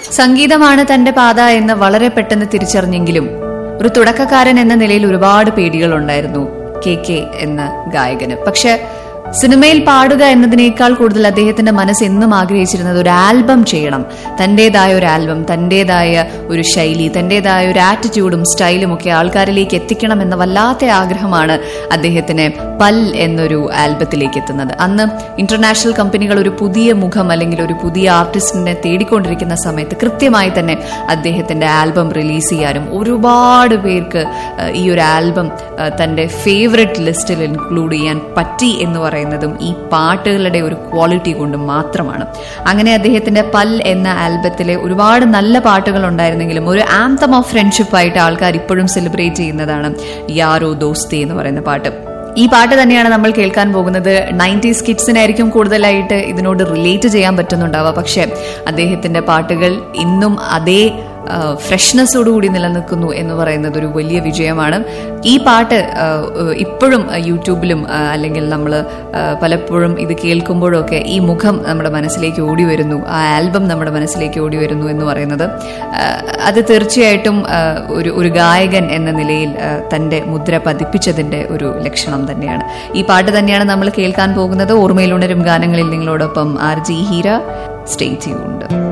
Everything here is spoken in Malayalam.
സംഗീതമാണ് തന്റെ പാത എന്ന് വളരെ പെട്ടെന്ന് തിരിച്ചറിഞ്ഞെങ്കിലും ഒരു തുടക്കക്കാരൻ എന്ന നിലയിൽ ഒരുപാട് പേടികളുണ്ടായിരുന്നു കെ കെ എന്ന ഗായകന് പക്ഷെ സിനിമയിൽ പാടുക എന്നതിനേക്കാൾ കൂടുതൽ അദ്ദേഹത്തിന്റെ മനസ്സ് എന്നും ആഗ്രഹിച്ചിരുന്നത് ഒരു ആൽബം ചെയ്യണം തന്റേതായ ഒരു ആൽബം തന്റേതായ ഒരു ശൈലി തന്റേതായ ഒരു ആറ്റിറ്റ്യൂഡും സ്റ്റൈലും ഒക്കെ ആൾക്കാരിലേക്ക് എത്തിക്കണം എന്ന വല്ലാത്ത ആഗ്രഹമാണ് അദ്ദേഹത്തിന് പൽ എന്നൊരു ആൽബത്തിലേക്ക് എത്തുന്നത് അന്ന് ഇന്റർനാഷണൽ കമ്പനികൾ ഒരു പുതിയ മുഖം അല്ലെങ്കിൽ ഒരു പുതിയ ആർട്ടിസ്റ്റിനെ തേടിക്കൊണ്ടിരിക്കുന്ന സമയത്ത് കൃത്യമായി തന്നെ അദ്ദേഹത്തിന്റെ ആൽബം റിലീസ് ചെയ്യാനും ഒരുപാട് പേർക്ക് ഏഹ്, ഈ ഒരു ആൽബം ഏഹ്, തന്റെ ഫേവററ്റ് ലിസ്റ്റിൽ ഇൻക്ലൂഡ് ചെയ്യാൻ പറ്റി എന്ന് പറയുന്നതും ഈ പാട്ടുകളുടെ ഒരു ക്വാളിറ്റി കൊണ്ട് മാത്രമാണ് അങ്ങനെ അദ്ദേഹത്തിന്റെ പൽ എന്ന ആൽബത്തിലെ ഒരുപാട് നല്ല പാട്ടുകൾ ഉണ്ടായിരുന്നെങ്കിലും ഒരു ആന്തം ഓഫ് ഫ്രണ്ട്ഷിപ്പ് ആയിട്ട് ആൾക്കാർ ഇപ്പോഴും സെലിബ്രേറ്റ് ചെയ്യുന്നതാണ് യാരോ ദോസ്തി എന്ന് പറയുന്ന പാട്ട് ഈ പാട്ട് തന്നെയാണ് നമ്മൾ കേൾക്കാൻ പോകുന്നത് നയൻറ്റീസ് കിഡ്സിനായിരിക്കും കൂടുതലായിട്ട് ഇതിനോട് റിലേറ്റ് ചെയ്യാൻ പറ്റുന്നുണ്ടാവുക പക്ഷെ അദ്ദേഹത്തിന്റെ പാട്ടുകൾ ഇന്നും അതേ ഫ്രഷ്നെസ്സോടുകൂടി നിലനിൽക്കുന്നു എന്ന് പറയുന്നത് ഒരു വലിയ വിജയമാണ് ഈ പാട്ട് ആ, ഇപ്പോഴും യൂട്യൂബിലും ആ, അല്ലെങ്കിൽ നമ്മൾ പലപ്പോഴും ഇത് കേൾക്കുമ്പോഴൊക്കെ ഈ മുഖം നമ്മുടെ മനസ്സിലേക്ക് ഓടി വരുന്നു ആ ആൽബം നമ്മുടെ മനസ്സിലേക്ക് ഓടി വരുന്നു എന്ന് പറയുന്നത് ആ, അത് തീർച്ചയായിട്ടും ആ, ഒരു ഒരു ഗായകൻ എന്ന നിലയിൽ ആ, തന്റെ മുദ്ര പതിപ്പിച്ചതിന്റെ ഒരു ലക്ഷണം തന്നെയാണ് ഈ പാട്ട് തന്നെയാണ് നമ്മൾ കേൾക്കാൻ പോകുന്നത് ഓർമ്മയിലുണരും ഗാനങ്ങളിൽ നിങ്ങളോടൊപ്പം R G Heera stay tuned